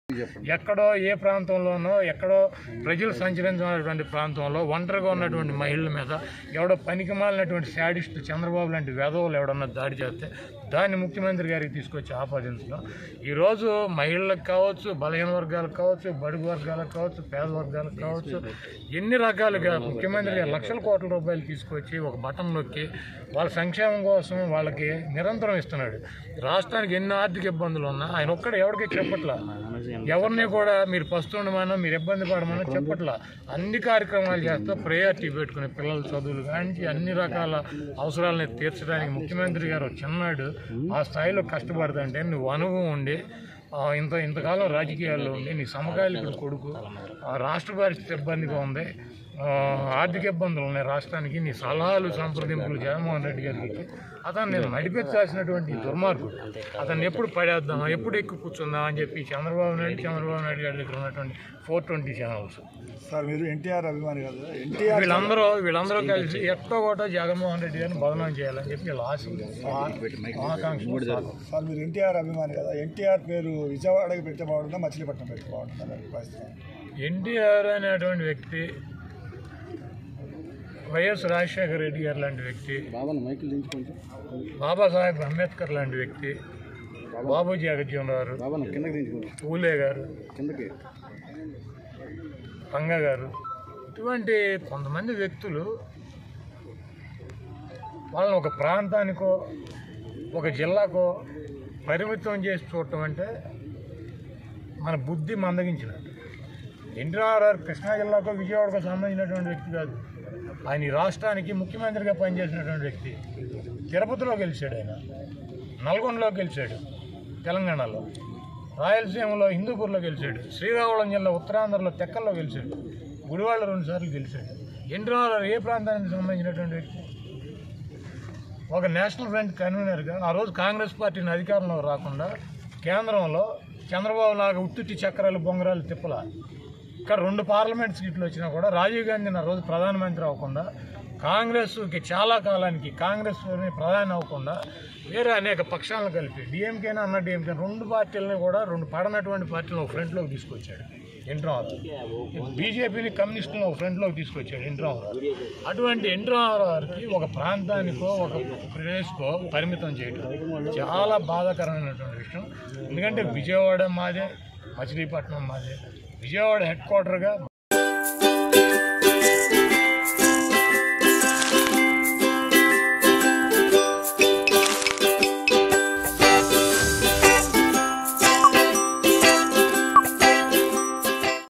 ఎక్కడో ఏ ప్రాంతంలోనో ఎక్కడో ప్రజలు సంచరించినటువంటి ప్రాంతంలో ఒంటరిగా ఉన్నటువంటి మహిళల మీద ఎవడో పనికి మాలినటువంటి శాడిస్ట్ చంద్రబాబు లాంటి వెధవులు ఎవడన్నా దాడి చేస్తే దాన్ని ముఖ్యమంత్రి గారికి తీసుకొచ్చి ఆపాదించడం ఈరోజు మహిళలకు కావచ్చు బలహీన వర్గాలకు కావచ్చు బడుగు వర్గాలకు కావచ్చు పేద వర్గాలకు కావచ్చు ఎన్ని రకాలుగా ముఖ్యమంత్రి గారు లక్షల కోట్ల రూపాయలు తీసుకొచ్చి ఒక బటన్ నొక్కి వాళ్ళ సంక్షేమం కోసం వాళ్ళకి నిరంతరం ఇస్తున్నాడు రాష్ట్రానికి ఎన్ని ఆర్థిక ఇబ్బందులు ఉన్నా ఆయన ఒక్కడ ఎవరికి చెప్పట్లా ఎవరిని కూడా మీరు పస్తుండమనో మీరు ఇబ్బంది పడమనో చెప్పట్లా అన్ని కార్యక్రమాలు చేస్తూ ప్రయారిటీ పెట్టుకుని పిల్లల చదువులు కానీ అన్ని రకాల అవసరాలని తీర్చడానికి ముఖ్యమంత్రి గారు చిన్నాడు ఆ స్థాయిలో కష్టపడదంటే నువ్వు అనుభవం ఉండి ఆ, ఇంత ఇంతకాలం రాజకీయాల్లో ఉండి నీ సమకాలీకుడు కొడుకు ఆ రాష్ట్ర పరిస్థితి ఇబ్బందిగా ఉంది ఆ, ఆర్థిక ఇబ్బందులు ఉన్నాయి రాష్ట్రానికి నీ సలహాలు సంప్రదింపులు జగన్మోహన్ రెడ్డి గారికి అతను నేను నడిపించాల్సినటువంటి దుర్మార్గుడు అతన్ని ఎప్పుడు పడేద్దాం ఎప్పుడు ఎక్కువ కూర్చుందాం అని చెప్పి చంద్రబాబు నాయుడు చంద్రబాబు నాయుడు గారి దగ్గర ఉన్నటువంటి ఫోర్ ట్వంటీ ఛానల్స్ సార్ మీరు ఎన్టీఆర్ అభిమాని కదా ఎన్టీఆర్ వీళ్ళందరూ వీళ్ళందరూ కలిసి ఎట్టో కూడా జగన్మోహన్ రెడ్డి గారిని బదనాం చేయాలని చెప్పి వీళ్ళ ఆశ ఆకాంక్ష సార్ మీరు ఎన్టీఆర్ అభిమాని కదా ఎన్టీఆర్ పేరు విజయవాడకి పెడితే బాగుంటుందా మచిలీపట్నం పెడితే బాగుంటుందా అని అభిప్రాయిస్తున్నారు. ఎన్టీఆర్ అనేటువంటి వ్యక్తి వైఎస్ రాజశేఖర రెడ్డి గారు లాంటి వ్యక్తి బాబాసాహెబ్ అంబేద్కర్ లాంటి వ్యక్తి బాబూజీ జగజ్జీవనరావు పూలే గారు రంగ గారు ఇటువంటి కొంతమంది వ్యక్తులు వాళ్ళని ఒక ప్రాంతానికో ఒక జిల్లాకో పరిమితం చేసి చూడటం అంటే మన బుద్ధి మందగించినట్టు ఎన్టీఆర్ఆర్ కృష్ణా జిల్లాకో విజయవాడకో సంబంధించినటువంటి వ్యక్తి కాదు ఆయన ఈ రాష్ట్రానికి ముఖ్యమంత్రిగా పనిచేసినటువంటి వ్యక్తి తిరుపతిలో గెలిచాడు ఆయన నల్గొండలో గెలిచాడు తెలంగాణలో రాయలసీమలో హిందూపూర్లో గెలిచాడు శ్రీకాకుళం జిల్లా ఉత్తరాంధ్రలో తెక్కల్లో గెలిచాడు గుడివాడ రెండు సార్లు గెలిచాడు ఎన్టీఆర్ఆర్ ఏ ప్రాంతానికి సంబంధించినటువంటి వ్యక్తి ఒక నేషనల్ ఫ్రంట్ కన్వీనర్గా ఆ రోజు కాంగ్రెస్ పార్టీని అధికారంలో రాకుండా కేంద్రంలో చంద్రబాబు లాగా ఉత్తుట్టి చక్రాలు బొంగరాలు తిప్పల ఇక్కడ రెండు పార్లమెంట్ సీట్లు వచ్చినా కూడా రాజీవ్ గాంధీని ఆ రోజు ప్రధానమంత్రి అవ్వకుండా కాంగ్రెస్కి చాలా కాలానికి కాంగ్రెస్ ప్రధాని అవ్వకుండా వేరే అనేక పక్షాలను కలిపి డిఎంకేనా అన్న డిఎంకే రెండు పార్టీలని కూడా రెండు పడనటువంటి పార్టీలను ఒక ఫ్రంట్లోకి తీసుకొచ్చాడు ఎన్టీఆర్ బీజేపీని కమ్యూనిస్టులను ఒక ఫ్రంట్లోకి తీసుకొచ్చాడు ఎన్టీఆర్ అటువంటి ఎన్టీఆర్కి ఒక ప్రాంతానికో ఒక ప్రదేశ్కో పరిమితం చేయడం చాలా బాధాకరమైనటువంటి విషయం ఎందుకంటే విజయవాడ మాదే మచిలీపట్నం మాదే విజయవాడ హెడ్ క్వార్టర్గా